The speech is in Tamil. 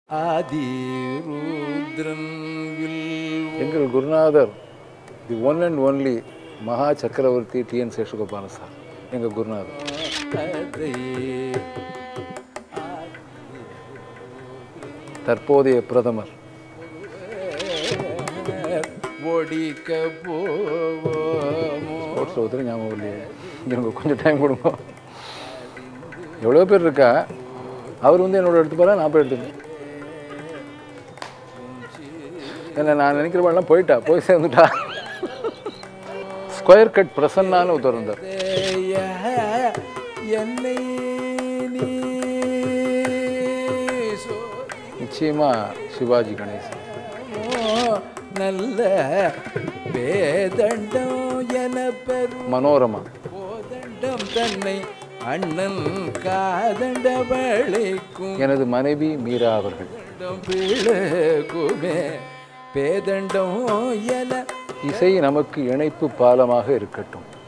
ஆதிருத்ரன் வில் எங்கள் குருநாதர் தி ஒன் அண்ட் ஒன்லி மகா சக்கரவர்த்தி டிஎன் சேஷகோபால சார் எங்கள் குருநாதர் அதை தற்போதைய பிரதமர் ஒடிக்க போவோமோ ஸ்போர்ட்ஸில் ஒருத்தர் ஞாபகம் இல்லையே எனக்கு கொஞ்சம் டைம் கொடுங்க எவ்வளோ பேர் இருக்கா அவர் வந்து என்னோட எடுத்து போகிறா நான் போய் எடுத்துப்பேன் என்ன நான் நினைக்கிற மாதிரிலாம் போயிட்டா போய் சேர்ந்துட்டா ஸ்கொயர் கட் பிரசன்னான்னு ஒருத்தர் இருந்தார் தேய என்னை நீ நிச்சயமா சிவாஜி கணேசன் சோமோ நல்ல வேதண்டம் என பெரும் மனோரமா கோதண்டம் தன்னை அண்ணன் காதண்டவளைக்கும் எனது மனைவி மீரா அவர்கள் பிழகுமே பேதண்டம் என இசை நமக்கு இணைப்பு பாலமாக இருக்கட்டும்